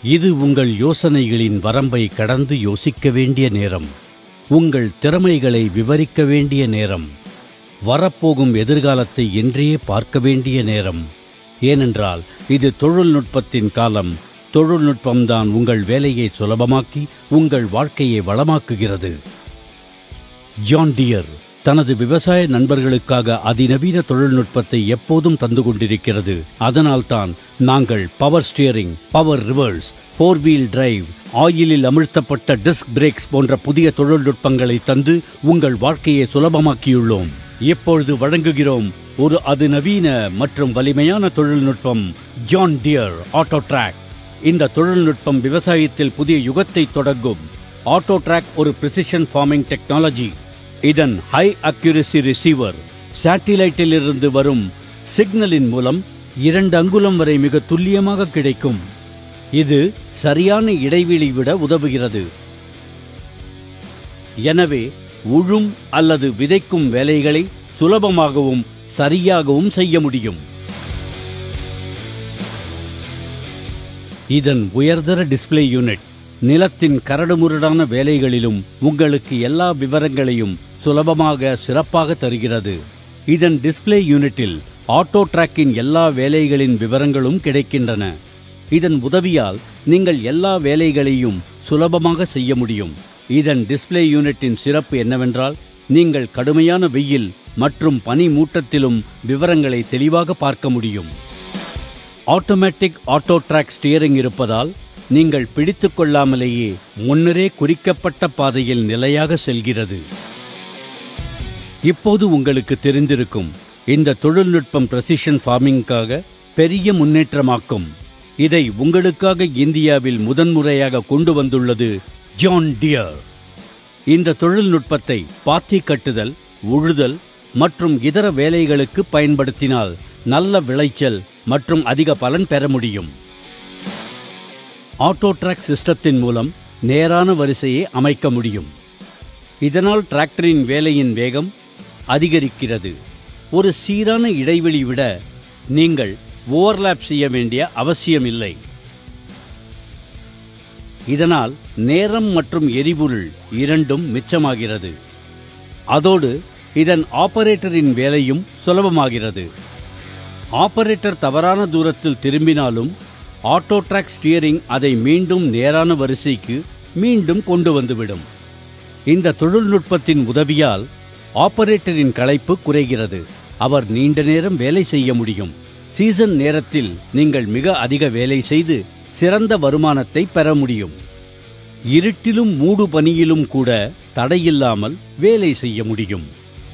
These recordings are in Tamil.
இது உங்கள் யோசனைகளின் வரம்பை கடந்து யோசிக்க வேண்டிய நேரம் உங்கள் திறமைகளை விவரிக்க வேண்டிய நேரம் வரப்போகும் எதிர்காலத்தை என்றே பார்க்க வேண்டிய நேரம் ஏனென்றால் இது தொழில்நுட்பத்தின் காலம் தொழில்நுட்பம்தான் உங்கள் வேலையை சுலபமாக்கி உங்கள் வாழ்க்கையை வளமாக்குகிறது ஜான் டியர் தனது விவசாய நண்பர்களுக்காக அதிநவீன தொழில்நுட்பத்தை எப்போதும் தந்து கொண்டிருக்கிறது அதனால்தான் நாங்கள் power steering power reverse four wheel drive ஆயிலில் அமிழ்த்தப்பட்ட டிஸ்க் பிரேக்ஸ் போன்ற புதிய தொழில்நுட்பங்களை தந்து உங்கள் வாழ்க்கையை சுலபமாக்கியுள்ளோம் இப்பொழுது வழங்குகிறோம் ஒரு அதிநவீன மற்றும் வலிமையான தொழில்நுட்பம் ஜான் டியர் ஆட்டோ டிராக் இந்த தொழில்நுட்பம் விவசாயத்தில் புதிய யுகத்தை தொடங்கும் ஆட்டோ டிராக் ஒரு பிரிசிஷன் ஃபார்மிங் டெக்னாலஜி இதன் ஹை அக்யூரசி ரிசீவர் சேட்டிலைட்டில் இருந்து வரும் சிக்னலின் மூலம் இரண்டு அங்குலம் வரை மிக துல்லியமாக கிடைக்கும் இது சரியான இடைவெளி விட உதவுகிறது எனவே உழும் அல்லது விதைக்கும் வேலைகளை சுலபமாகவும் சரியாகவும் செய்ய முடியும் இதன் உயர்தர டிஸ்ப்ளே யூனிட் நிலத்தின் கரடுமுரடான வேலைகளிலும் உங்களுக்கு எல்லா விவரங்களையும் சுலபமாக சிறப்பாக தருகிறது இதன் டிஸ்ப்ளே யூனிட்டில் ஆட்டோ டிராக்கின் எல்லா வேலைகளின் விவரங்களும் கிடைக்கின்றன இதன் உதவியால் நீங்கள் எல்லா வேலைகளையும் சுலபமாக செய்ய முடியும் இதன் டிஸ்ப்ளே யூனிட்டின் சிறப்பு என்னவென்றால் நீங்கள் கடுமையான வெயில் மற்றும் பனி மூட்டத்திலும் விவரங்களை தெளிவாக பார்க்க முடியும் ஆட்டோமேட்டிக் ஆட்டோ டிராக் ஸ்டியரிங் இருப்பதால் நீங்கள் பிடித்துக் கொள்ளாமலேயே முன்னரே குறிக்கப்பட்ட பாதையில் நிலையாக செல்கிறது இப்போது உங்களுக்கு தெரிந்திருக்கும் இந்த தொழில்நுட்பம் பிரசிஷன் ஃபார்மிங்காக பெரிய முன்னேற்றமாக்கும் இதை உங்களுக்காக இந்தியாவில் முதன்முறையாக கொண்டு வந்துள்ளது ஜான் டியர் இந்த தொழில்நுட்பத்தை பாத்தி கட்டுதல் உழுதல் மற்றும் இதர வேலைகளுக்கு பயன்படுத்தினால் நல்ல விளைச்சல் மற்றும் அதிக பலன் பெற முடியும் ஆட்டோ டிராக் சிஸ்டத்தின் மூலம் நேரான வரிசையை அமைக்க முடியும் இதனால் டிராக்டரின் வேலையின் வேகம் அதிகரிக்கிறது ஒரு சீரான இடைவெளி விட நீங்கள் ஓவர்லாப் செய்ய வேண்டிய அவசியமில்லை இதனால் நேரம் மற்றும் எரிபொருள் இரண்டும் மிச்சமாகிறது அதோடு இதன் ஆபரேட்டரின் வேலையும் சுலபமாகிறது ஆபரேட்டர் தவறான தூரத்தில் திரும்பினாலும் ஆட்டோ டிராக் ஸ்டியரிங் அதை மீண்டும் நேரான வரிசைக்கு மீண்டும் கொண்டு வந்துவிடும் இந்த தொழில்நுட்பத்தின் உதவியால் ஆபரேட்டரின் களைப்பு குறைகிறது அவர் நீண்ட நேரம் வேலை செய்ய முடியும் சீசன் நேரத்தில் நீங்கள் மிக அதிக வேலை செய்து சிறந்த வருமானத்தை பெற முடியும் இருட்டிலும் மூடு பனியிலும் கூட தடையில்லாமல் வேலை செய்ய முடியும்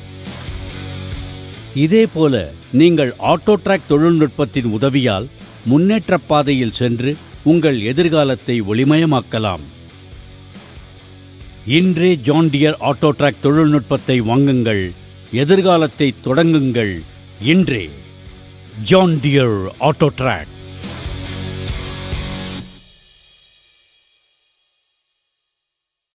இதேபோல நீங்கள் ஆட்டோ டிராக் தொழில்நுட்பத்தின் உதவியால் முன்னேற்ற பாதையில் சென்று உங்கள் எதிர்காலத்தை ஒளிமயமாக்கலாம் இன்றே ஜான் டியர் ஆட்டோ டிராக் தொழில்நுட்பத்தை வாங்குங்கள் எதிர்காலத்தை தொடங்குங்கள் இன்றே ஜான் டியர் ஆட்டோ டிராக்